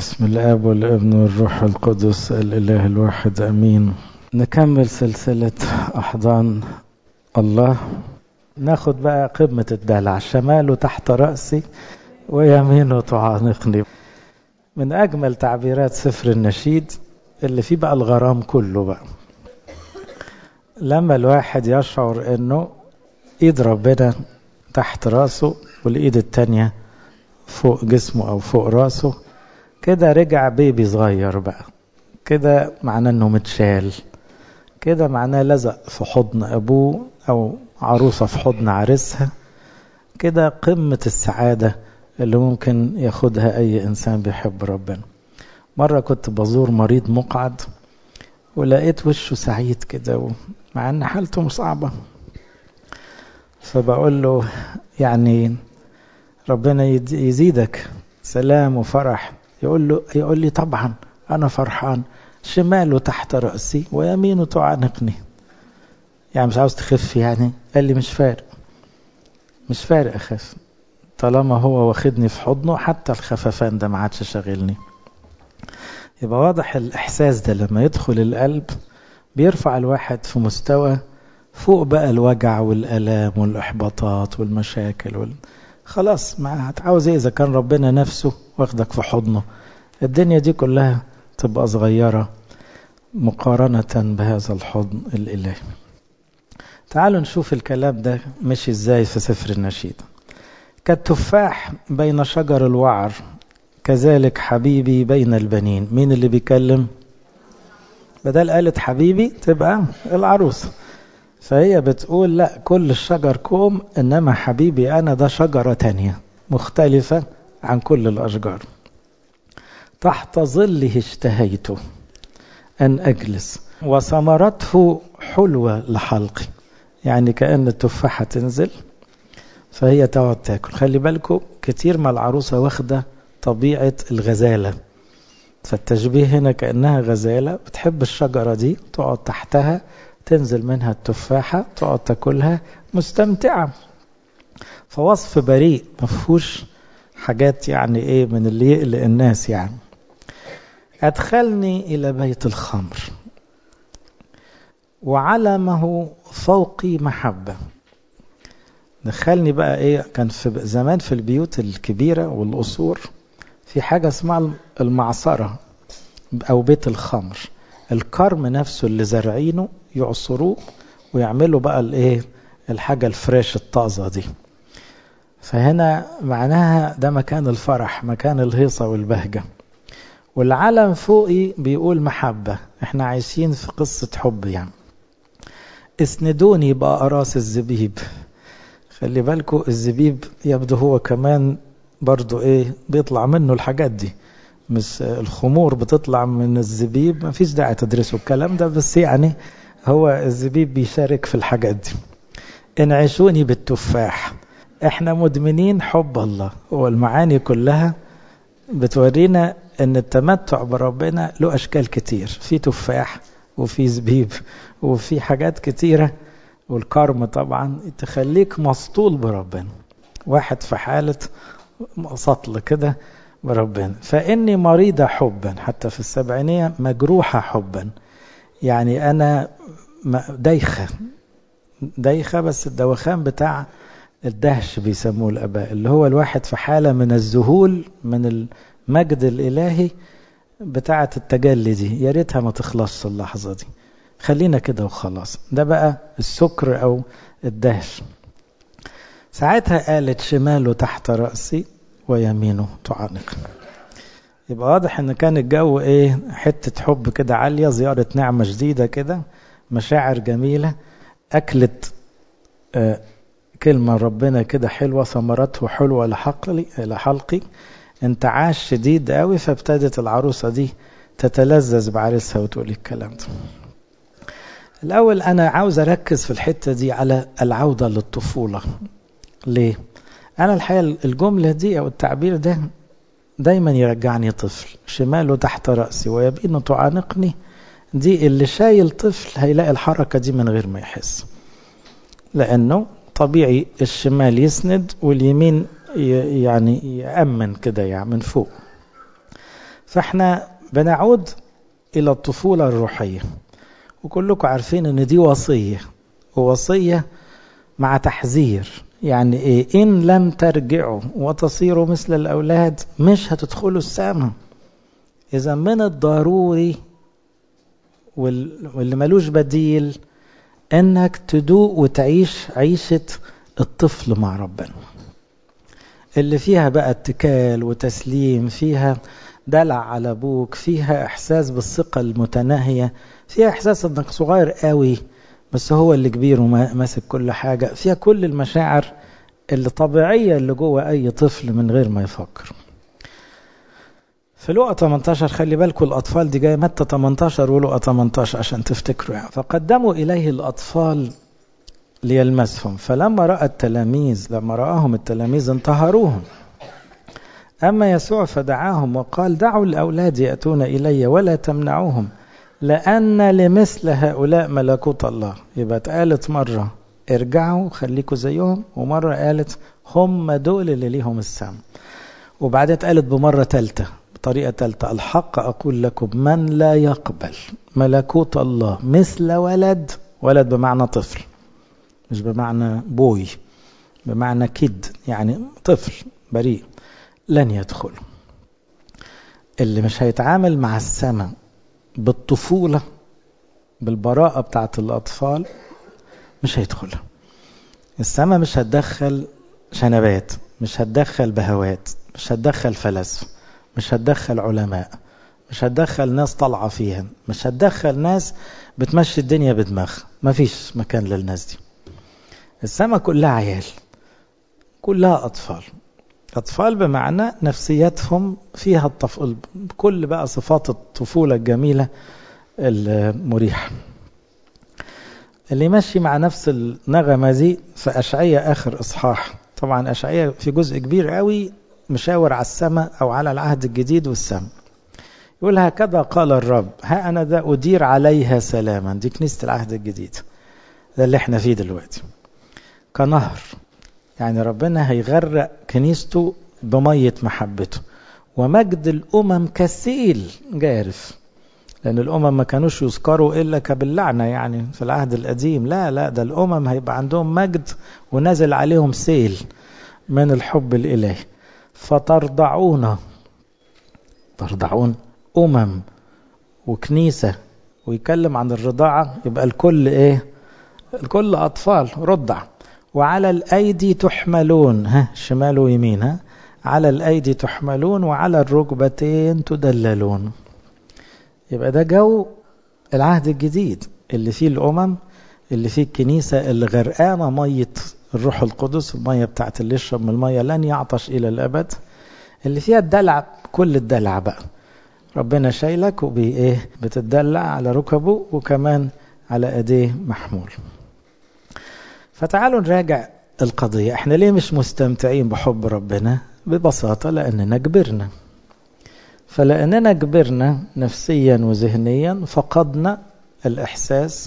بسم الاب والابن والروح القدس الاله الواحد امين نكمل سلسله احضان الله ناخد بقى قمه الدلع شماله تحت راسي ويمينه تعانقني من اجمل تعبيرات سفر النشيد اللي فيه بقى الغرام كله بقى لما الواحد يشعر انه ايد ربنا تحت راسه والايد التانية فوق جسمه او فوق راسه كده رجع بيبي صغير بقى كده معناه انه متشال كده معناه لزق في حضن ابوه او عروسة في حضن عريسها كده قمة السعادة اللي ممكن ياخدها اي انسان بيحب ربنا مرة كنت بزور مريض مقعد ولقيت وشه سعيد كده مع ان حالته صعبة فبقول له يعني ربنا يزيدك سلام وفرح يقول له يقول لي طبعا انا فرحان شماله تحت راسي ويمينه تعانقني يعني مش عاوز تخف يعني قال لي مش فارق مش فارق اخف طالما هو واخدني في حضنه حتى الخففان ده ما عادش شاغلني يبقى واضح الاحساس ده لما يدخل القلب بيرفع الواحد في مستوى فوق بقى الوجع والالام والاحباطات والمشاكل وال... خلاص ما هتعاوز ايه اذا كان ربنا نفسه واخدك في حضنه الدنيا دي كلها تبقى صغيرة مقارنة بهذا الحضن الإلهي تعالوا نشوف الكلام ده مشي ازاي في سفر النشيد كالتفاح بين شجر الوعر كذلك حبيبي بين البنين مين اللي بيكلم بدل قالت حبيبي تبقى العروس فهي بتقول لا كل الشجر كوم إنما حبيبي أنا ده شجرة تانية مختلفة عن كل الأشجار تحت ظله اشتهيت أن أجلس وثمرته حلوة لحلقي يعني كأن التفاحة تنزل فهي تقعد تاكل خلي بالكم كتير ما العروسة واخدة طبيعة الغزالة فالتشبيه هنا كأنها غزالة بتحب الشجرة دي تقعد تحتها تنزل منها التفاحة تقعد تاكلها مستمتعة فوصف بريء مفهوش حاجات يعني ايه من اللي يقلق الناس يعني أدخلني إلى بيت الخمر وعلمه فوقي محبة دخلني بقى ايه كان في زمان في البيوت الكبيرة والقصور في حاجة اسمها المعصرة أو بيت الخمر الكرم نفسه اللي زارعينه يعصروه ويعملوا بقى الايه الحاجة الفريش الطازة دي فهنا معناها ده مكان الفرح مكان الهيصة والبهجة والعلم فوقي بيقول محبة احنا عايشين في قصة حب يعني اسندوني بأقراص الزبيب خلي بالكوا الزبيب يبدو هو كمان برضو ايه بيطلع منه الحاجات دي مش الخمور بتطلع من الزبيب ما فيش داعي تدرسوا الكلام ده بس يعني هو الزبيب بيشارك في الحاجات دي انعشوني بالتفاح احنا مدمنين حب الله هو المعاني كلها بتورينا ان التمتع بربنا له اشكال كتير في تفاح وفي زبيب وفي حاجات كتيرة والكرم طبعا تخليك مسطول بربنا واحد في حالة سطل كده بربنا فإني مريضة حبا حتى في السبعينية مجروحة حبا يعني أنا دايخة دايخة بس الدوخان بتاع الدهش بيسموه الآباء اللي هو الواحد في حالة من الذهول من المجد الإلهي بتاعة التجلي دي يا ريتها ما تخلصش اللحظة دي خلينا كده وخلاص ده بقى السكر أو الدهش ساعتها قالت شماله تحت رأسي ويمينه تعانق يبقى واضح ان كان الجو ايه حتة حب كده عالية زيارة نعمة جديدة كده مشاعر جميلة أكلت آه كلمة ربنا كده حلوة ثمرته حلوة لحقلي لحلقي انتعاش شديد قوي فابتدت العروسة دي تتلذذ بعريسها وتقول الكلام ده الأول أنا عاوز أركز في الحتة دي على العودة للطفولة ليه؟ أنا الحقيقة الجملة دي أو التعبير ده دايما يرجعني طفل شماله تحت رأسي ويبينه تعانقني دي اللي شايل طفل هيلاقي الحركة دي من غير ما يحس لأنه طبيعي الشمال يسند واليمين يعني يأمن كده يعني من فوق فاحنا بنعود إلى الطفولة الروحية وكلكم عارفين ان دي وصية ووصية مع تحذير يعني ايه ان لم ترجعوا وتصيروا مثل الاولاد مش هتدخلوا السماء اذا من الضروري واللي ملوش بديل انك تدوق وتعيش عيشة الطفل مع ربنا اللي فيها بقى اتكال وتسليم فيها دلع على ابوك فيها احساس بالثقة المتناهية فيها احساس انك صغير قوي بس هو اللي كبير وماسك كل حاجة فيها كل المشاعر اللي طبيعية اللي جوه اي طفل من غير ما يفكر في لقى 18 خلي بالكم الأطفال دي جاية متى 18 ولقى 18 عشان تفتكروا يعني فقدموا إليه الأطفال ليلمسهم فلما رأى التلاميذ لما رآهم التلاميذ انتهروهم أما يسوع فدعاهم وقال دعوا الأولاد يأتون إلي ولا تمنعوهم لأن لمثل هؤلاء ملكوت الله يبقى اتقالت مرة ارجعوا خليكوا زيهم ومرة قالت هم دول اللي ليهم السم وبعدين اتقالت بمرة ثالثة بطريقة ثالثة الحق أقول لكم من لا يقبل ملكوت الله مثل ولد ولد بمعنى طفل مش بمعنى بوي بمعنى كيد يعني طفل بريء لن يدخل اللي مش هيتعامل مع السماء بالطفولة بالبراءة بتاعت الأطفال مش هيدخلها السماء مش هتدخل شنبات مش هتدخل بهوات مش هتدخل فلاسفة مش هتدخل علماء مش هتدخل ناس طالعة فيها مش هتدخل ناس بتمشي الدنيا بدماغها مفيش مكان للناس دي السماء كلها عيال كلها أطفال أطفال بمعنى نفسيتهم فيها الطفل كل بقى صفات الطفولة الجميلة المريحة اللي ماشي مع نفس النغمة دي في أشعية آخر إصحاح طبعا أشعية في جزء كبير قوي مشاور على السماء أو على العهد الجديد والسماء يقول هكذا قال الرب ها أنا ذا أدير عليها سلاما دي كنيسة العهد الجديد ده اللي احنا فيه دلوقتي كنهر يعني ربنا هيغرق كنيسته بمية محبته ومجد الأمم كسيل جارف لأن الأمم ما كانوش يذكروا إلا كباللعنة يعني في العهد القديم لا لا ده الأمم هيبقى عندهم مجد ونزل عليهم سيل من الحب الإلهي فترضعون ترضعون أمم وكنيسة ويكلم عن الرضاعة يبقى الكل إيه الكل أطفال رضع وعلى الأيدي تحملون ها شمال ويمين ها على الأيدي تحملون وعلى الركبتين تدللون يبقى ده جو العهد الجديد اللي فيه الأمم اللي فيه الكنيسة اللي غرقانة مية الروح القدس المية بتاعت اللي يشرب من المية لن يعطش إلى الأبد اللي فيها الدلع كل الدلع بقى ربنا شايلك وبي ايه بتدلع على ركبه وكمان على ايديه محمول فتعالوا نراجع القضية احنا ليه مش مستمتعين بحب ربنا ببساطة لأننا كبرنا فلأننا كبرنا نفسيا وذهنيا فقدنا الإحساس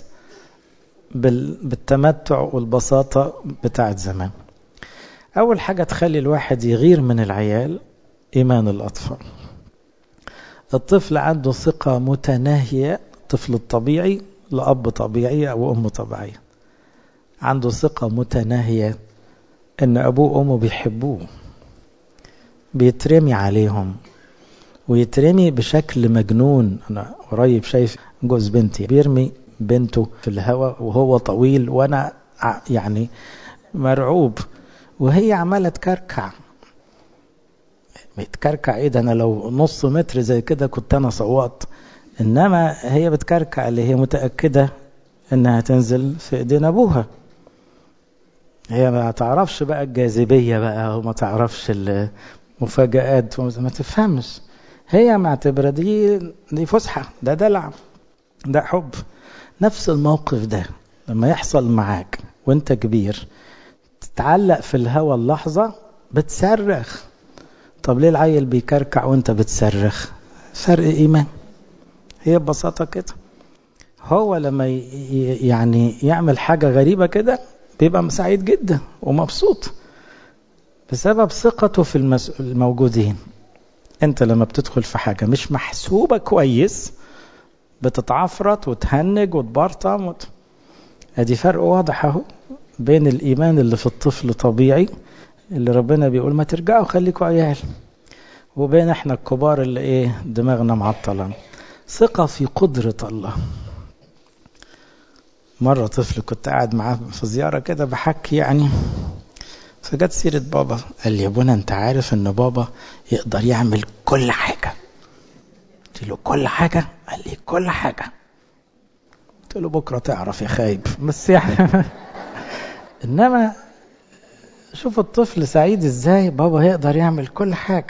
بالتمتع والبساطة بتاعت زمان أول حاجة تخلي الواحد يغير من العيال إيمان الأطفال الطفل عنده ثقة متناهية الطفل الطبيعي لأب طبيعي أو أم طبيعية عنده ثقة متناهية إن أبوه وأمه بيحبوه بيترمي عليهم ويترمي بشكل مجنون أنا قريب شايف جوز بنتي بيرمي بنته في الهواء وهو طويل وأنا يعني مرعوب وهي عمالة تكركع بتكركع ايه ده انا لو نص متر زي كده كنت انا صوت انما هي بتكركع اللي هي متأكدة انها تنزل في ايدين ابوها هي ما تعرفش بقى الجاذبية بقى وما تعرفش المفاجآت ما تفهمش هي معتبرة دي دي فسحة ده دلع ده حب نفس الموقف ده لما يحصل معاك وانت كبير تتعلق في الهوا اللحظة بتصرخ طب ليه العيل بيكركع وانت بتصرخ فرق ايمان هي ببساطة كده هو لما يعني يعمل حاجة غريبة كده بيبقى سعيد جدا ومبسوط بسبب ثقته في الموجودين انت لما بتدخل في حاجة مش محسوبة كويس بتتعفرت وتهنج وتبرطم وت... ادي فرق واضح اهو بين الايمان اللي في الطفل طبيعي اللي ربنا بيقول ما ترجعوا خليكوا عيال وبين احنا الكبار اللي ايه دماغنا معطلة ثقة في قدرة الله مرة طفل كنت قاعد معاه في زيارة كده بحكي يعني فجت سيرة بابا قال لي يا ابونا انت عارف ان بابا يقدر يعمل كل حاجة قلت له كل حاجة قال لي كل حاجة قلت له بكرة تعرف يا خايب بس يعني انما شوف الطفل سعيد ازاي بابا يقدر يعمل كل حاجة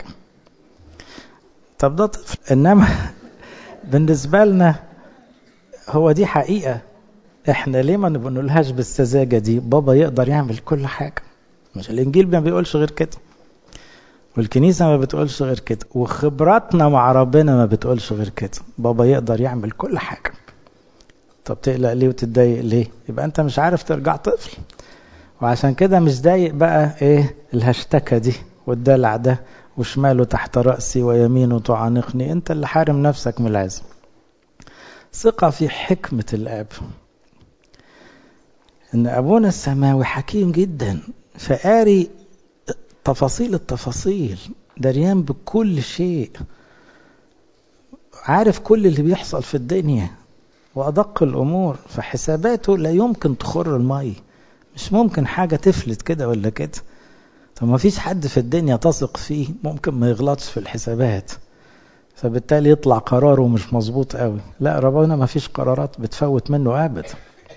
طب ده طفل انما بالنسبة لنا هو دي حقيقة احنا ليه ما بنقولهاش بالسذاجة دي بابا يقدر يعمل كل حاجة مش الانجيل ما بيقولش غير كده والكنيسة ما بتقولش غير كده وخبراتنا مع ربنا ما بتقولش غير كده بابا يقدر يعمل كل حاجة طب تقلق ليه وتتضايق ليه يبقى انت مش عارف ترجع طفل وعشان كده مش ضايق بقى ايه الهشتكة دي والدلع ده وشماله تحت رأسي ويمينه تعانقني انت اللي حارم نفسك من العزم ثقة في حكمة الآب ان ابونا السماوي حكيم جدا فقاري تفاصيل التفاصيل دريان بكل شيء عارف كل اللي بيحصل في الدنيا وأدق الأمور فحساباته لا يمكن تخر المي مش ممكن حاجة تفلت كده ولا كده طب ما فيش حد في الدنيا تثق فيه ممكن ما يغلطش في الحسابات فبالتالي يطلع قراره مش مظبوط قوي لا ربنا ما فيش قرارات بتفوت منه أبدا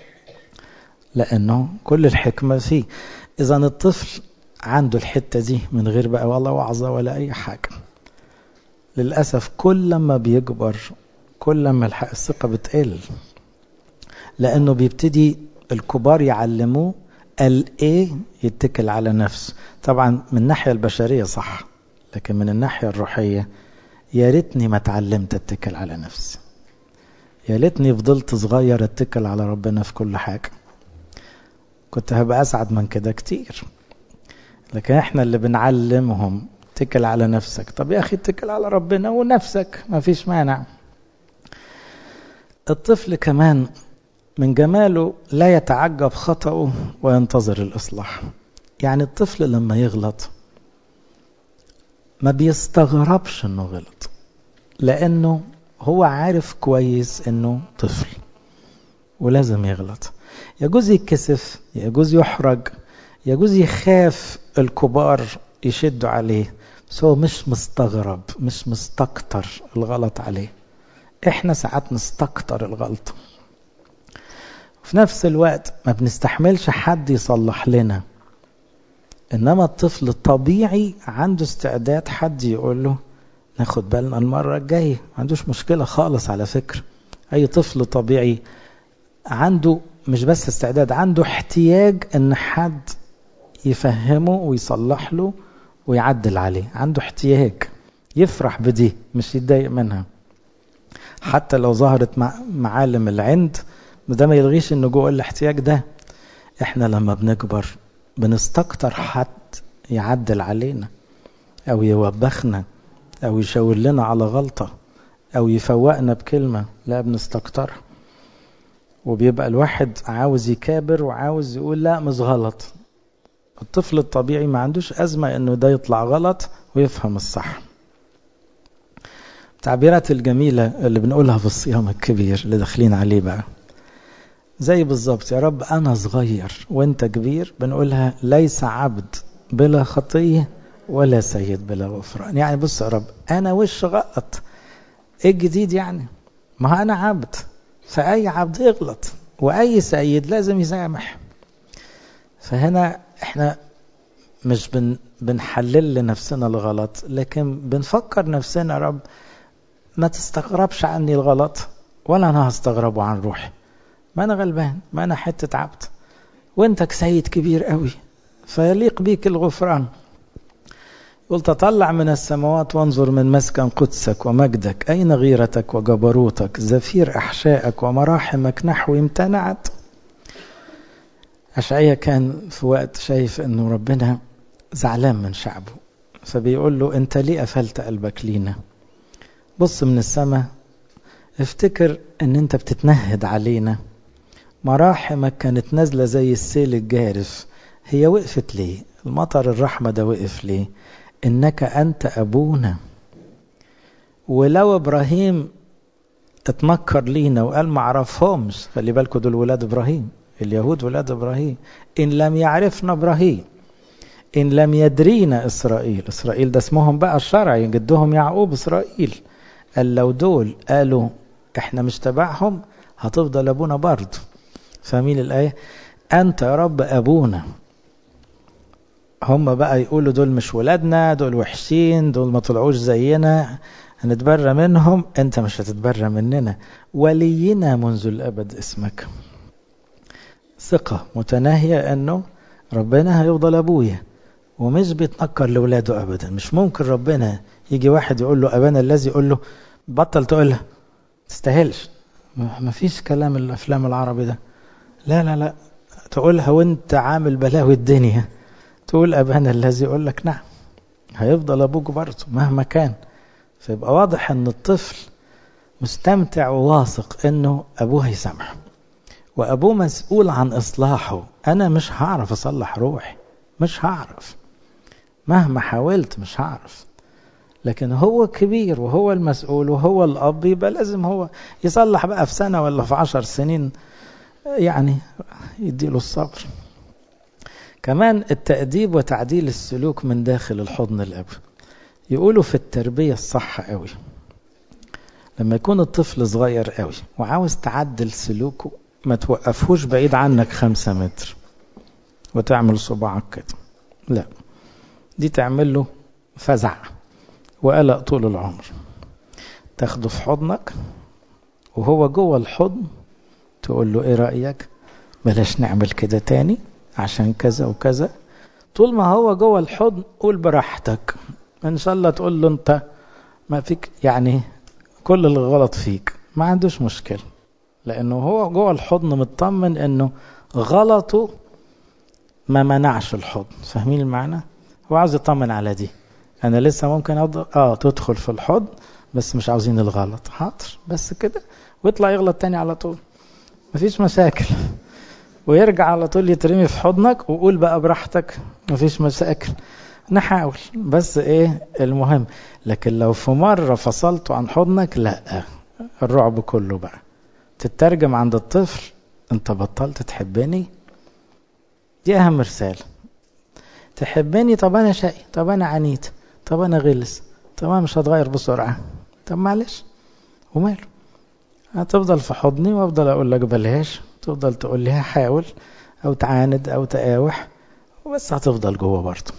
لأنه كل الحكمة فيه إذا الطفل عنده الحتة دي من غير بقى ولا وعظة ولا أي حاجة للأسف كل ما بيكبر كل ما الثقة بتقل لأنه بيبتدي الكبار يعلموه الإيه يتكل على نفسه طبعا من الناحية البشرية صح لكن من الناحية الروحية يا ريتني ما اتعلمت اتكل على نفسي يا ريتني فضلت صغير اتكل على ربنا في كل حاجة كنت هبقى أسعد من كده كتير لكن احنا اللي بنعلمهم اتكل على نفسك طب يا أخي اتكل على ربنا ونفسك ما فيش مانع الطفل كمان من جماله لا يتعجب خطأه وينتظر الإصلاح يعني الطفل لما يغلط ما بيستغربش انه غلط لانه هو عارف كويس انه طفل ولازم يغلط يجوز يتكسف يجوز يحرج يجوز يخاف الكبار يشدوا عليه بس هو مش مستغرب مش مستكتر الغلط عليه احنا ساعات نستكتر الغلطة في نفس الوقت ما بنستحملش حد يصلح لنا انما الطفل الطبيعي عنده استعداد حد يقول له ناخد بالنا المرة الجاية ما عندوش مشكلة خالص على فكرة اي طفل طبيعي عنده مش بس استعداد عنده احتياج ان حد يفهمه ويصلح له ويعدل عليه عنده احتياج يفرح بدي مش يتضايق منها حتى لو ظهرت معالم العند ده ما يلغيش انه جوه الاحتياج ده احنا لما بنكبر بنستكتر حد يعدل علينا او يوبخنا او يشاور لنا على غلطة او يفوقنا بكلمة لا بنستكترها وبيبقى الواحد عاوز يكابر وعاوز يقول لا مش غلط الطفل الطبيعي ما عندوش أزمة انه ده يطلع غلط ويفهم الصح التعبيرات الجميلة اللي بنقولها في الصيام الكبير اللي داخلين عليه بقى زي بالظبط يا رب أنا صغير وأنت كبير بنقولها ليس عبد بلا خطية ولا سيد بلا غفران يعني بص يا رب أنا وش غلط إيه الجديد يعني ما أنا عبد فأي عبد يغلط وأي سيد لازم يسامح فهنا احنا مش بن بنحلل لنفسنا الغلط لكن بنفكر نفسنا يا رب ما تستغربش عني الغلط ولا أنا هستغربه عن روحي ما أنا غلبان ما أنا حتة عبد وانت سيد كبير قوي فيليق بيك الغفران قل تطلع من السماوات وانظر من مسكن قدسك ومجدك أين غيرتك وجبروتك زفير أحشائك ومراحمك نحو امتنعت أشعية كان في وقت شايف أنه ربنا زعلان من شعبه فبيقول له انت ليه قفلت قلبك لينا بص من السماء افتكر ان انت بتتنهد علينا مراحمك كانت نازلة زي السيل الجارف هي وقفت ليه المطر الرحمة ده وقف ليه انك انت ابونا ولو ابراهيم اتنكر لينا وقال ما عرفهمش خلي بالكم دول ولاد ابراهيم اليهود ولاد ابراهيم ان لم يعرفنا ابراهيم ان لم يدرينا اسرائيل اسرائيل ده اسمهم بقى الشرعي جدهم يعقوب اسرائيل قال لو دول قالوا احنا مش تبعهم هتفضل ابونا برضه فاهمين الايه انت يا رب ابونا هم بقى يقولوا دول مش ولادنا دول وحشين دول ما طلعوش زينا هنتبرى منهم انت مش هتتبرى مننا ولينا منذ الابد اسمك ثقة متناهية انه ربنا هيفضل ابويا ومش بيتنكر لاولاده ابدا مش ممكن ربنا يجي واحد يقول له ابانا الذي يقول له بطل تقولها تستاهلش ما فيش كلام الافلام العربي ده لا لا لا تقولها وانت عامل بلاوي الدنيا تقول ابانا الذي يقول لك نعم هيفضل ابوك برضه مهما كان فيبقى واضح ان الطفل مستمتع وواثق انه ابوه هيسامحه وابوه مسؤول عن اصلاحه انا مش هعرف اصلح روحي مش هعرف مهما حاولت مش هعرف لكن هو كبير وهو المسؤول وهو الاب يبقى لازم هو يصلح بقى في سنه ولا في عشر سنين يعني يديله الصبر كمان التأديب وتعديل السلوك من داخل الحضن الأب يقولوا في التربية الصح قوي لما يكون الطفل صغير قوي وعاوز تعدل سلوكه ما توقفهوش بعيد عنك خمسة متر وتعمل صباعك كده لا دي تعمل له فزع وقلق طول العمر تاخده في حضنك وهو جوه الحضن تقول له ايه رأيك بلاش نعمل كده تاني عشان كذا وكذا طول ما هو جوه الحضن قول براحتك ان شاء الله تقول له انت ما فيك يعني كل اللي غلط فيك ما عندوش مشكلة لانه هو جوه الحضن مطمن انه غلطه ما منعش الحضن فاهمين المعنى هو عاوز يطمن على دي انا لسه ممكن أض... اه تدخل في الحضن بس مش عاوزين الغلط حاضر بس كده ويطلع يغلط تاني على طول مفيش مشاكل ويرجع على طول يترمي في حضنك وقول بقى براحتك مفيش مشاكل نحاول بس ايه المهم لكن لو في مرة فصلته عن حضنك لا الرعب كله بقى تترجم عند الطفل انت بطلت تحبني دي اهم رسالة تحبني طب انا شقي طب انا عنيد طب انا غلس طب انا مش هتغير بسرعة طب معلش وماله هتفضل في حضني وافضل اقول لك بلاش تفضل تقول لي حاول او تعاند او تقاوح وبس هتفضل جوه برضه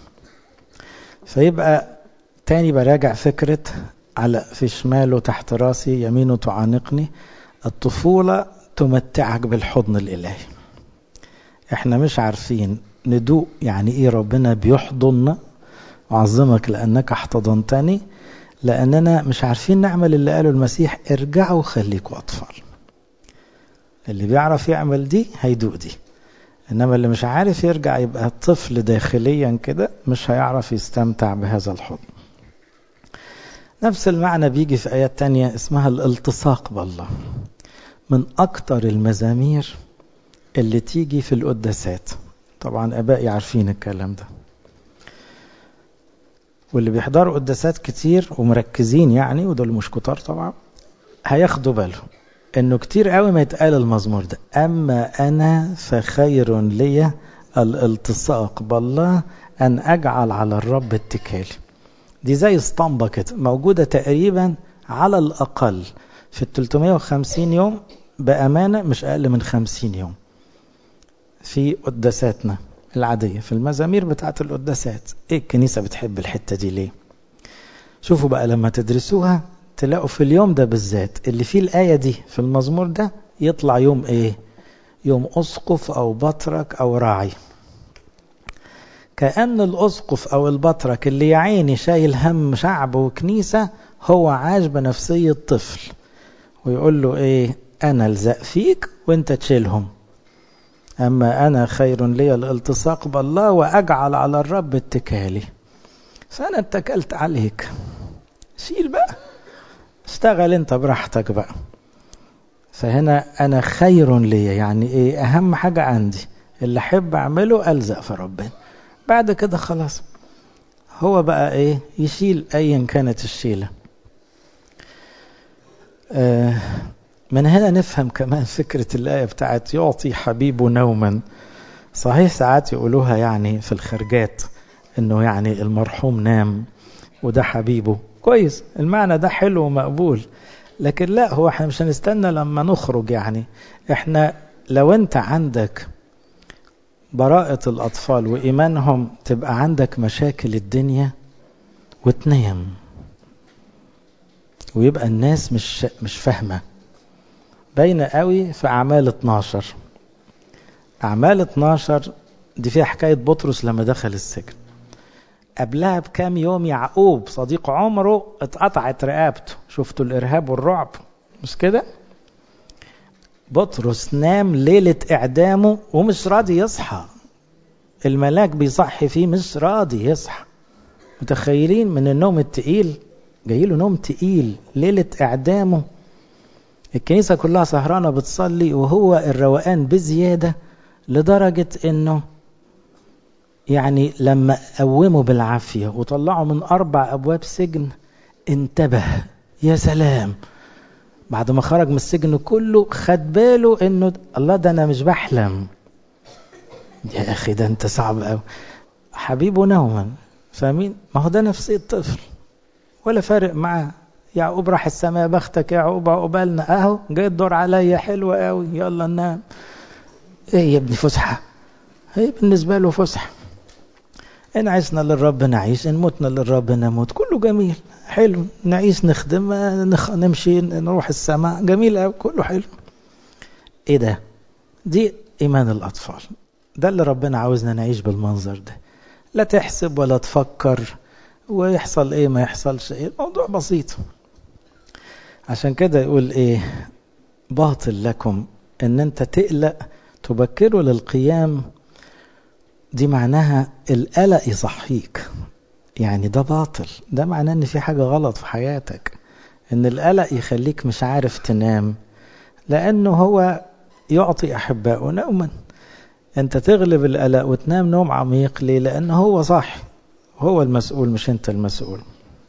فيبقى تاني براجع فكرة على في شماله تحت راسي يمينه تعانقني الطفولة تمتعك بالحضن الإلهي احنا مش عارفين ندوق يعني ايه ربنا بيحضننا أعظمك لأنك احتضنتني لأننا مش عارفين نعمل اللي قاله المسيح ارجعوا خليكوا أطفال اللي بيعرف يعمل دي هيدوق دي إنما اللي مش عارف يرجع يبقى طفل داخليا كده مش هيعرف يستمتع بهذا الحضن نفس المعنى بيجي في آيات تانية اسمها الالتصاق بالله من أكتر المزامير اللي تيجي في القداسات طبعا أبائي عارفين الكلام ده واللي بيحضروا قداسات كتير ومركزين يعني ودول مش كتار طبعا هياخدوا بالهم انه كتير قوي ما يتقال المزمور ده اما انا فخير لي الالتصاق بالله ان اجعل على الرب اتكالي دي زي اسطمبة كده موجودة تقريبا على الاقل في ال 350 يوم بامانة مش اقل من 50 يوم في قداساتنا العادية في المزامير بتاعت القداسات ايه الكنيسة بتحب الحتة دي ليه شوفوا بقى لما تدرسوها تلاقوا في اليوم ده بالذات اللي فيه الآية دي في المزمور ده يطلع يوم ايه يوم أسقف أو بطرك أو راعي كأن الأسقف أو البطرك اللي يا عيني شايل هم شعب وكنيسة هو عاش بنفسية طفل ويقول له ايه أنا الزق فيك وانت تشيلهم أما أنا خير لي الالتصاق بالله وأجعل على الرب اتكالي فأنا اتكلت عليك شيل بقى اشتغل انت براحتك بقى فهنا أنا خير لي يعني إيه أهم حاجة عندي اللي أحب أعمله ألزق في ربنا بعد كده خلاص هو بقى إيه يشيل أيا كانت الشيلة آه من هنا نفهم كمان فكرة الآية بتاعت يعطي حبيبه نوما صحيح ساعات يقولوها يعني في الخرجات انه يعني المرحوم نام وده حبيبه كويس المعنى ده حلو ومقبول لكن لا هو احنا مش هنستنى لما نخرج يعني احنا لو انت عندك براءة الأطفال وإيمانهم تبقى عندك مشاكل الدنيا وتنام ويبقى الناس مش مش فاهمه باينه قوي في اعمال 12 اعمال 12 دي فيها حكايه بطرس لما دخل السجن قبلها بكام يوم يعقوب صديق عمره اتقطعت رقبته شفتوا الارهاب والرعب مش كده بطرس نام ليله اعدامه ومش راضي يصحى الملاك بيصحي فيه مش راضي يصحى متخيلين من النوم التقيل جاي له نوم تقيل ليله اعدامه الكنيسة كلها سهرانة بتصلي وهو الروقان بزيادة لدرجة انه يعني لما قوموا بالعافية وطلعوا من أربع أبواب سجن انتبه يا سلام بعد ما خرج من السجن كله خد باله انه الله ده انا مش بحلم يا اخي ده انت صعب قوي حبيبه نوما فاهمين ما هو ده نفسية الطفل ولا فارق معاه يعقوب راح السماء بختك يا يعقوب عقبالنا اهو جاي الدور عليا حلوة قوي يلا ننام ايه يا ابني فسحة هي بالنسبة له فسحة ان عشنا للرب نعيش ان متنا للرب نموت كله جميل حلو نعيش نخدم نخ... نمشي نروح السماء جميل قوي كله حلو ايه ده دي ايمان الاطفال ده اللي ربنا عاوزنا نعيش بالمنظر ده لا تحسب ولا تفكر ويحصل ايه ما يحصلش ايه الموضوع بسيط عشان كده يقول ايه باطل لكم ان انت تقلق تبكره للقيام دي معناها القلق يصحيك يعني ده باطل ده معناه ان في حاجة غلط في حياتك ان القلق يخليك مش عارف تنام لانه هو يعطي احبائه نوما انت تغلب القلق وتنام نوم عميق ليه لانه هو صاحي هو المسؤول مش انت المسؤول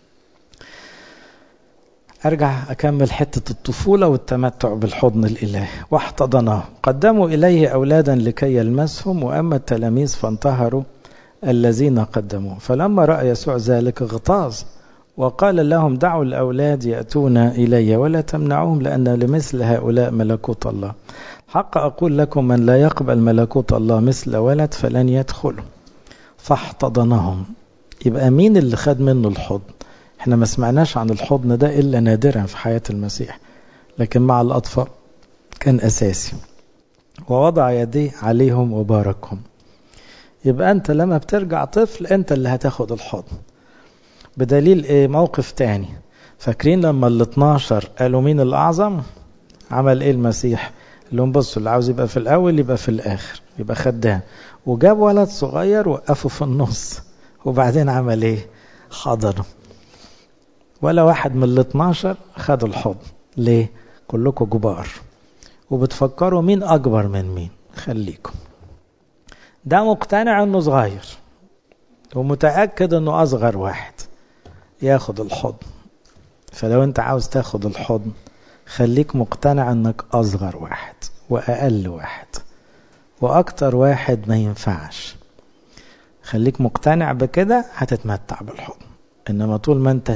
ارجع اكمل حتة الطفولة والتمتع بالحضن الالهي واحتضناه قدموا اليه اولادا لكي يلمسهم واما التلاميذ فانتهروا الذين قدموا فلما راى يسوع ذلك اغتاظ وقال لهم دعوا الاولاد ياتون الي ولا تمنعوهم لان لمثل هؤلاء ملكوت الله حق اقول لكم من لا يقبل ملكوت الله مثل ولد فلن يدخله فاحتضنهم يبقى مين اللي خد منه الحضن احنا ما سمعناش عن الحضن ده الا نادرا في حياة المسيح لكن مع الاطفال كان اساسي ووضع يديه عليهم وباركهم يبقى انت لما بترجع طفل انت اللي هتاخد الحضن بدليل ايه موقف تاني فاكرين لما ال 12 قالوا مين الاعظم عمل ايه المسيح لهم بصوا اللي عاوز يبقى في الاول يبقى في الاخر يبقى خدام وجاب ولد صغير وقفه في النص وبعدين عمل ايه حضنه ولا واحد من ال 12 خدوا الحضن ليه كلكم كبار وبتفكروا مين اكبر من مين خليكم ده مقتنع انه صغير ومتاكد انه اصغر واحد ياخد الحضن فلو انت عاوز تاخد الحضن خليك مقتنع انك اصغر واحد واقل واحد واكتر واحد ما ينفعش خليك مقتنع بكده هتتمتع بالحضن انما طول ما انت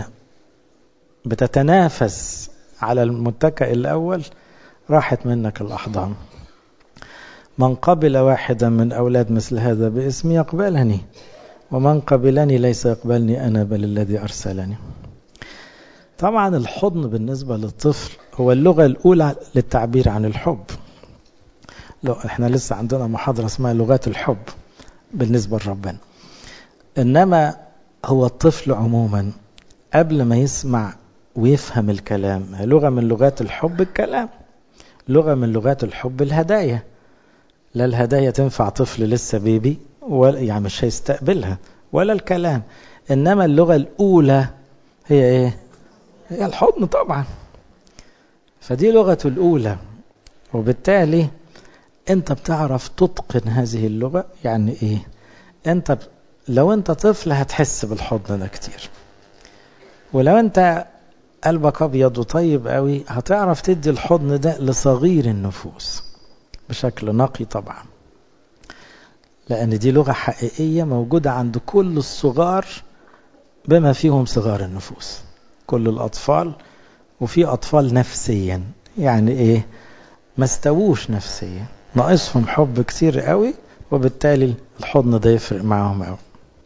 بتتنافس على المتكئ الاول راحت منك الاحضان من قبل واحدا من اولاد مثل هذا باسمي يقبلني ومن قبلني ليس يقبلني انا بل الذي ارسلني طبعا الحضن بالنسبة للطفل هو اللغة الأولى للتعبير عن الحب لو احنا لسه عندنا محاضرة اسمها لغات الحب بالنسبة لربنا إنما هو الطفل عموما قبل ما يسمع ويفهم الكلام لغة من لغات الحب الكلام لغة من لغات الحب الهدايا لا الهدايا تنفع طفل لسه بيبي ولا يعني مش هيستقبلها ولا الكلام إنما اللغة الأولى هي إيه هي الحضن طبعا فدي لغة الأولى وبالتالي أنت بتعرف تتقن هذه اللغة يعني إيه أنت لو أنت طفل هتحس بالحضن ده كتير ولو أنت قلبك أبيض وطيب قوي هتعرف تدي الحضن ده لصغير النفوس بشكل نقي طبعا لأن دي لغة حقيقية موجودة عند كل الصغار بما فيهم صغار النفوس كل الأطفال وفي أطفال نفسيا يعني إيه ما استووش نفسيا ناقصهم حب كتير قوي وبالتالي الحضن ده يفرق معاهم قوي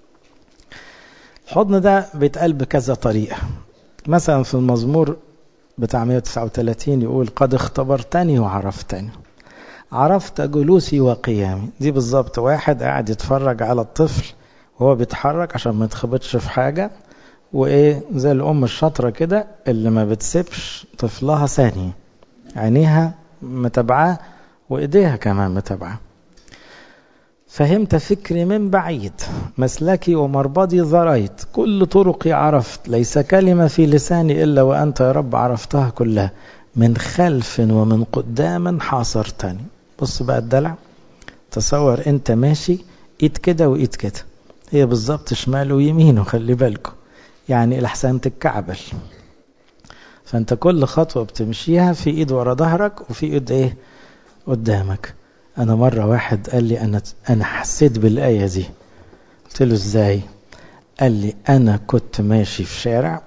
الحضن ده بيتقال بكذا طريقة مثلا في المزمور بتاع 139 يقول قد اختبرتني وعرفتني عرفت جلوسي وقيامي دي بالظبط واحد قاعد يتفرج على الطفل وهو بيتحرك عشان ما يتخبطش في حاجة وايه زي الام الشاطرة كده اللي ما بتسيبش طفلها ثانية عينيها متابعاه وايديها كمان متابعاه فهمت فكري من بعيد مسلكي ومربضي ذريت كل طرقي عرفت ليس كلمة في لساني إلا وأنت يا رب عرفتها كلها من خلف ومن قدام حاصرتني بص بقى الدلع تصور انت ماشي ايد كده وايد كده هي بالظبط شمال ويمين وخلي بالكم يعني الأحسن تتكعبل فانت كل خطوة بتمشيها في ايد ورا ظهرك وفي ايد ايه قدامك انا مرة واحد قال لي انا انا حسيت بالآية دي قلت له ازاي قال لي انا كنت ماشي في شارع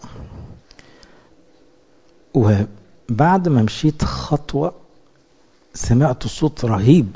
وبعد ما مشيت خطوة سمعت صوت رهيب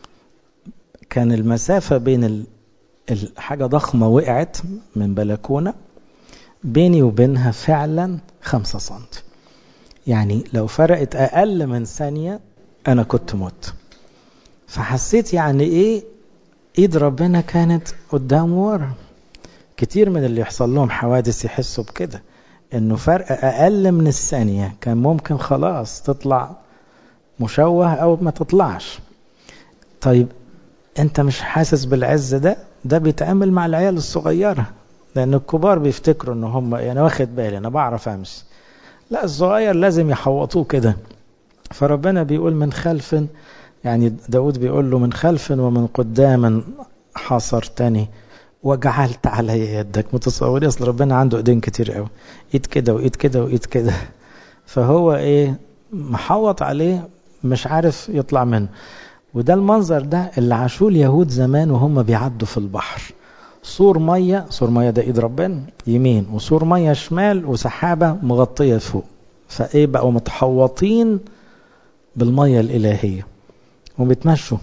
كان المسافة بين الحاجة ضخمة وقعت من بلكونة بيني وبينها فعلا خمسة سنتي يعني لو فرقت أقل من ثانية أنا كنت مت فحسيت يعني إيه إيد ربنا كانت قدام ورا كتير من اللي يحصل لهم حوادث يحسوا بكده إنه فرق أقل من الثانية كان ممكن خلاص تطلع مشوه أو ما تطلعش طيب أنت مش حاسس بالعز ده ده بيتعامل مع العيال الصغيرة لأن الكبار بيفتكروا إن هم أنا واخد بالي أنا بعرف أمشي لا الصغير لازم يحوطوه كده فربنا بيقول من خلف يعني داود بيقول له من خلف ومن قدام حاصرتني وجعلت علي يدك متصوري اصل ربنا عنده ايدين كتير قوي ايد كده وايد كده وايد كده فهو ايه محوط عليه مش عارف يطلع منه وده المنظر ده اللي عاشوه اليهود زمان وهم بيعدوا في البحر سور ميه سور ميه ده ايد ربنا يمين وسور ميه شمال وسحابه مغطيه فوق فايه بقوا متحوطين بالميه الالهيه وبيتمشوا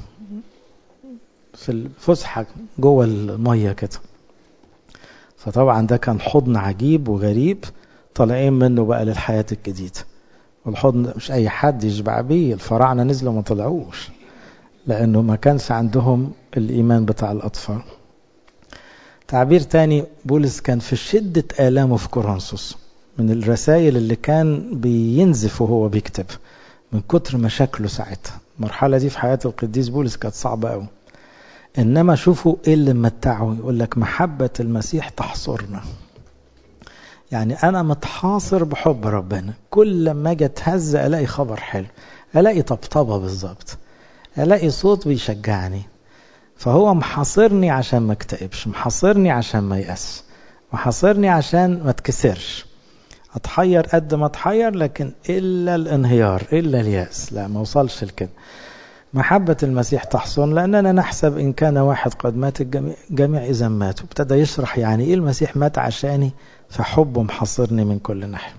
في الفسحه جوه الميه كده فطبعا ده كان حضن عجيب وغريب طالعين منه بقى للحياه الجديده والحضن مش اي حد يشبع بيه الفراعنه نزلوا ما طلعوش لانه ما كانش عندهم الايمان بتاع الاطفال تعبير تاني بولس كان في شدة آلامه في كورنثوس من الرسائل اللي كان بينزف وهو بيكتب من كتر مشاكله ساعتها المرحلة دي في حياة القديس بولس كانت صعبة قوي إنما شوفوا إيه اللي متعه يقول لك محبة المسيح تحصرنا يعني أنا متحاصر بحب ربنا كل لما أجي أتهز ألاقي خبر حلو ألاقي طبطبة بالظبط ألاقي صوت بيشجعني فهو محاصرني عشان ما اكتئبش محاصرني عشان ما يأس محاصرني عشان ما اتكسرش اتحير قد ما اتحير لكن الا الانهيار الا الياس لا ما وصلش لكده محبة المسيح تحصن لأننا نحسب إن كان واحد قد مات الجميع جميع إذا ماتوا ابتدى يشرح يعني إيه المسيح مات عشاني فحبه محاصرني من كل ناحية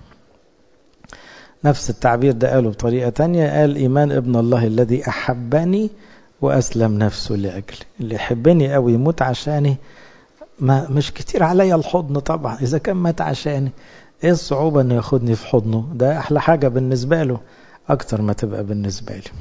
نفس التعبير ده قاله بطريقة تانية قال إيمان ابن الله الذي أحبني وأسلم نفسه لأجلي اللي يحبني أو يموت عشاني ما مش كتير عليا الحضن طبعا إذا كان مات عشاني إيه الصعوبة إنه ياخدني في حضنه ده أحلى حاجة بالنسبة له أكتر ما تبقى بالنسبة لي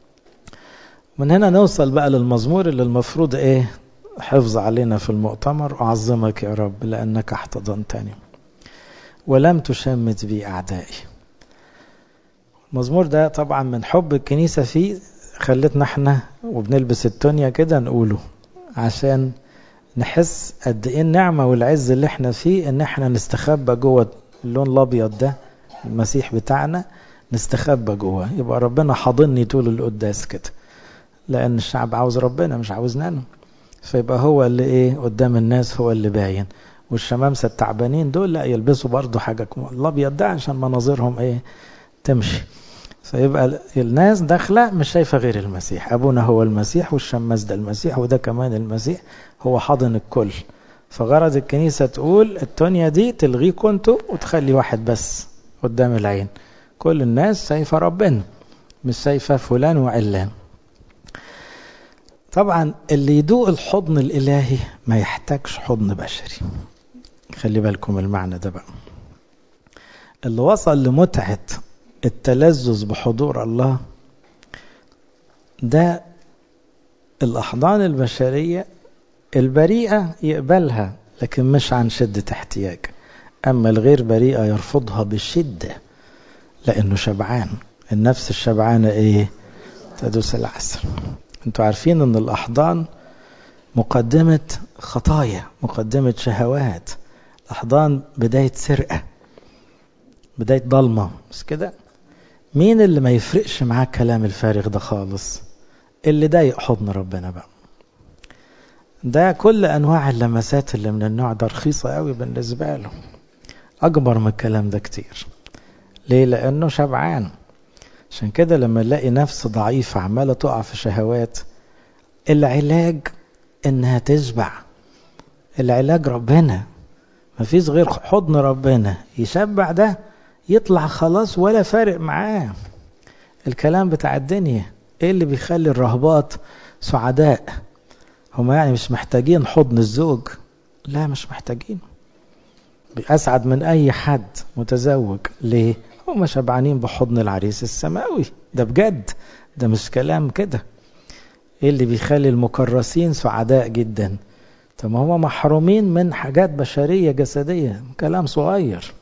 من هنا نوصل بقى للمزمور اللي المفروض إيه حفظ علينا في المؤتمر أعظمك يا رب لأنك احتضنتني ولم تشمت بي أعدائي المزمور ده طبعا من حب الكنيسة فيه خلتنا احنا وبنلبس التونيا كده نقوله عشان نحس قد ايه النعمة والعز اللي احنا فيه ان احنا نستخبى جوه اللون الابيض ده المسيح بتاعنا نستخبى جوه يبقى ربنا حاضني طول القداس كده لان الشعب عاوز ربنا مش عاوزنا انا فيبقى هو اللي ايه قدام الناس هو اللي باين والشمامسه التعبانين دول لا يلبسوا برضه حاجه الابيض ده عشان مناظرهم ايه تمشي فيبقى الناس داخله مش شايفه غير المسيح ابونا هو المسيح والشماس ده المسيح وده كمان المسيح هو حاضن الكل فغرض الكنيسه تقول التونيا دي تلغيكم انتوا وتخلي واحد بس قدام العين كل الناس شايفه ربنا مش شايفه فلان وعلان طبعا اللي يدوق الحضن الالهي ما يحتاجش حضن بشري خلي بالكم المعنى ده بقى اللي وصل لمتعه التلذذ بحضور الله ده الأحضان البشرية البريئة يقبلها لكن مش عن شدة احتياج أما الغير بريئة يرفضها بشدة لأنه شبعان النفس الشبعانة إيه تدوس العسل انتوا عارفين ان الأحضان مقدمة خطايا مقدمة شهوات الأحضان بداية سرقة بداية ضلمة مش كده مين اللي ما يفرقش معاه الكلام الفارغ ده خالص اللي ضايق حضن ربنا بقى ده كل انواع اللمسات اللي من النوع ده رخيصه قوي بالنسبه له اكبر من الكلام ده كتير ليه لانه شبعان عشان كده لما نلاقي نفس ضعيفه عماله تقع في شهوات العلاج انها تشبع العلاج ربنا مفيش غير حضن ربنا يشبع ده يطلع خلاص ولا فارق معاه الكلام بتاع الدنيا ايه اللي بيخلي الرهبات سعداء هم يعني مش محتاجين حضن الزوج لا مش محتاجين أسعد من أي حد متزوج ليه؟ هم شبعانين بحضن العريس السماوي ده بجد ده مش كلام كده ايه اللي بيخلي المكرسين سعداء جدا طب ما هم محرومين من حاجات بشرية جسدية كلام صغير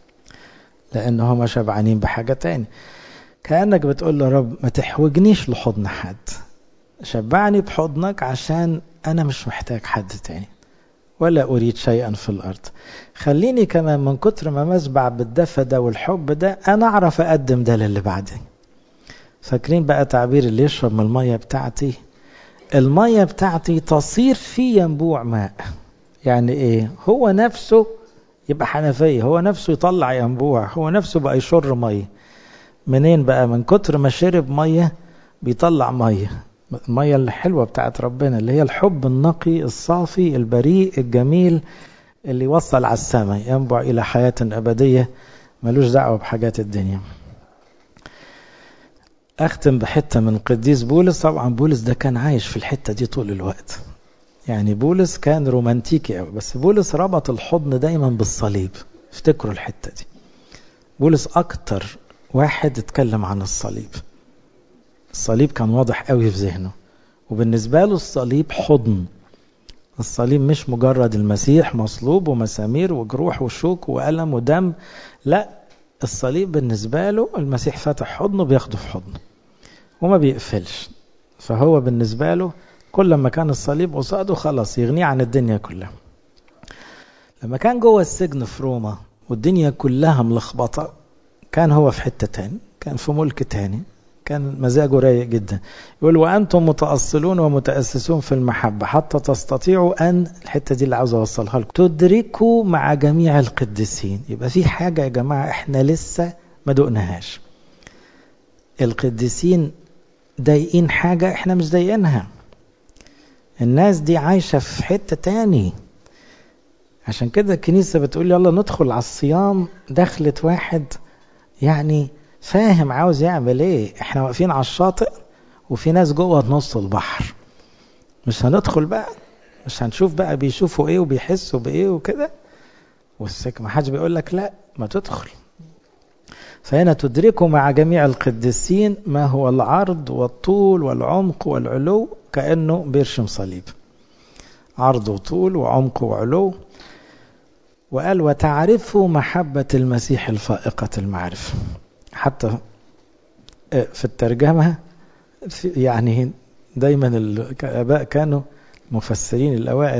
لأن هم شبعانين بحاجة تاني كأنك بتقول له رب ما تحوجنيش لحضن حد شبعني بحضنك عشان أنا مش محتاج حد تاني ولا أريد شيئا في الأرض خليني كمان من كتر ما مسبع بالدفى ده والحب ده أنا أعرف أقدم ده للي بعدي فاكرين بقى تعبير اللي يشرب من المية بتاعتي المية بتاعتي تصير في ينبوع ماء يعني ايه هو نفسه يبقى حنفية هو نفسه يطلع ينبوع هو نفسه بقى يشر مية منين بقى من كتر ما شرب مية بيطلع مية المية الحلوة بتاعت ربنا اللي هي الحب النقي الصافي البريء الجميل اللي يوصل على السماء ينبع إلى حياة أبدية ملوش دعوة بحاجات الدنيا أختم بحتة من قديس بولس طبعا بولس ده كان عايش في الحتة دي طول الوقت يعني بولس كان رومانتيكي قوي بس بولس ربط الحضن دايما بالصليب افتكروا الحتة دي بولس أكتر واحد اتكلم عن الصليب الصليب كان واضح قوي في ذهنه وبالنسبة له الصليب حضن الصليب مش مجرد المسيح مصلوب ومسامير وجروح وشوك وألم ودم لا الصليب بالنسبة له المسيح فاتح حضنه بياخده في حضنه وما بيقفلش فهو بالنسبة له كل ما كان الصليب قصاده خلاص يغنيه عن الدنيا كلها لما كان جوه السجن في روما والدنيا كلها ملخبطة كان هو في حتة تاني كان في ملك تاني كان مزاجه رايق جدا يقول وأنتم متأصلون ومتأسسون في المحبة حتى تستطيعوا أن الحتة دي اللي عاوز أوصلها لكم تدركوا مع جميع القديسين يبقى في حاجة يا جماعة إحنا لسه ما دقناهاش القديسين ضايقين حاجة إحنا مش ضايقينها الناس دي عايشة في حتة تاني عشان كده الكنيسة بتقول يلا ندخل على الصيام دخلت واحد يعني فاهم عاوز يعمل ايه احنا واقفين على الشاطئ وفي ناس جوه نص البحر مش هندخل بقى مش هنشوف بقى بيشوفوا ايه وبيحسوا بايه وكده والسك ما حدش بيقول لك لا ما تدخل فهنا تدركوا مع جميع القديسين ما هو العرض والطول والعمق والعلو كأنه بيرشم صليب عرض وطول وعمق وعلو وقال وتعرفوا محبة المسيح الفائقة المعرفة حتى في الترجمة في يعني دايما الآباء كانوا المفسرين الأوائل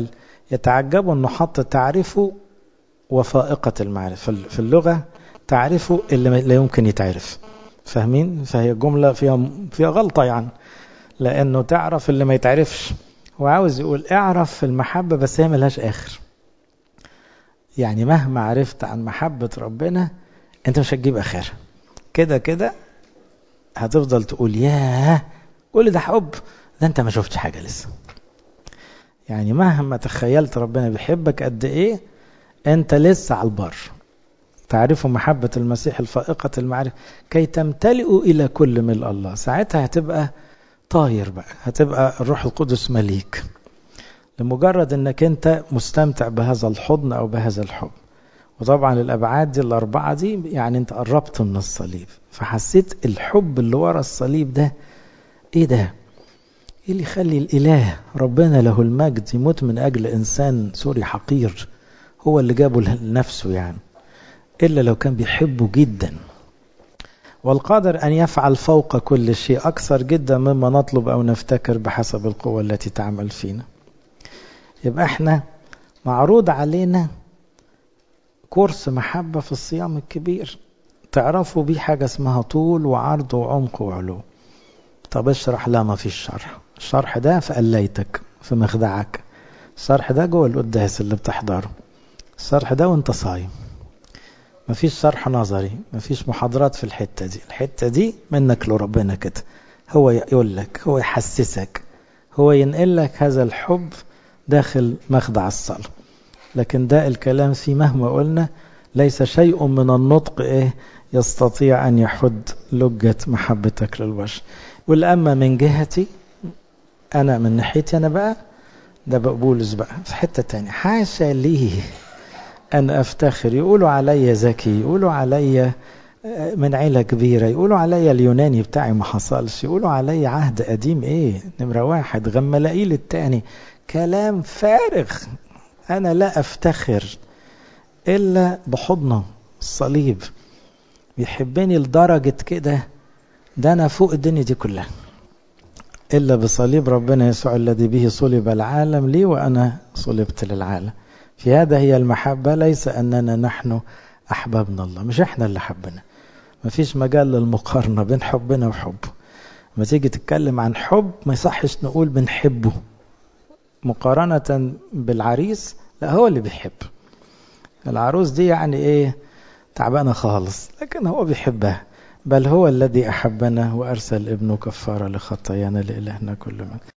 يتعجبوا أنه حط تعرفه وفائقة المعرفة في اللغة تعرفه اللي لا يمكن يتعرف فاهمين فهي جملة فيها فيها غلطة يعني لأنه تعرف اللي ما يتعرفش وعاوز يقول اعرف في المحبة بس هي ملهاش آخر يعني مهما عرفت عن محبة ربنا انت مش هتجيب آخرها كده كده هتفضل تقول ياه كل ده حب ده انت ما شفتش حاجة لسه يعني مهما تخيلت ربنا بيحبك قد ايه انت لسه على البر تعرفوا محبة المسيح الفائقة المعرفة كي تمتلئوا إلى كل ملء الله ساعتها هتبقى طاير بقى هتبقى الروح القدس مليك لمجرد انك انت مستمتع بهذا الحضن او بهذا الحب وطبعا الابعاد دي الاربعه دي يعني انت قربت من الصليب فحسيت الحب اللي ورا الصليب ده ايه ده ايه اللي يخلي الاله ربنا له المجد يموت من اجل انسان سوري حقير هو اللي جابه لنفسه يعني الا لو كان بيحبه جدا والقادر ان يفعل فوق كل شيء اكثر جدا مما نطلب او نفتكر بحسب القوه التي تعمل فينا يبقى احنا معروض علينا كورس محبة في الصيام الكبير تعرفوا بيه حاجة اسمها طول وعرض وعمق وعلو طب اشرح لا ما فيش شرح الشرح ده في قليتك في مخدعك الشرح ده جوه القداس اللي بتحضره الشرح ده وانت صايم مفيش شرح نظري مفيش محاضرات في الحتة دي الحتة دي منك لربنا كده هو يقول لك هو يحسسك هو ينقل لك هذا الحب داخل مخدع الصلاة لكن ده الكلام فيه مهما قلنا ليس شيء من النطق إيه يستطيع أن يحد لجة محبتك للبشر والأما من جهتي أنا من ناحيتي أنا بقى ده بقبولس بقى في حتة تانية حاشا لي أن أفتخر يقولوا عليا ذكي يقولوا عليا من عيلة كبيرة يقولوا عليا اليوناني بتاعي ما حصلش يقولوا عليا عهد قديم ايه نمرة واحد غملائيل التاني كلام فارغ أنا لا أفتخر إلا بحضنه الصليب بيحبني لدرجة كده ده أنا فوق الدنيا دي كلها إلا بصليب ربنا يسوع الذي به صلب العالم لي وأنا صلبت للعالم في هذا هي المحبة ليس أننا نحن أحببنا الله مش إحنا اللي حبنا مفيش مجال للمقارنة بين حبنا وحبه لما تيجي تتكلم عن حب ما يصحش نقول بنحبه مقارنة بالعريس لا هو اللي بيحب العروس دي يعني ايه تعبانة خالص لكن هو بيحبها بل هو الذي أحبنا وأرسل ابنه كفارة لخطايانا لإلهنا كل من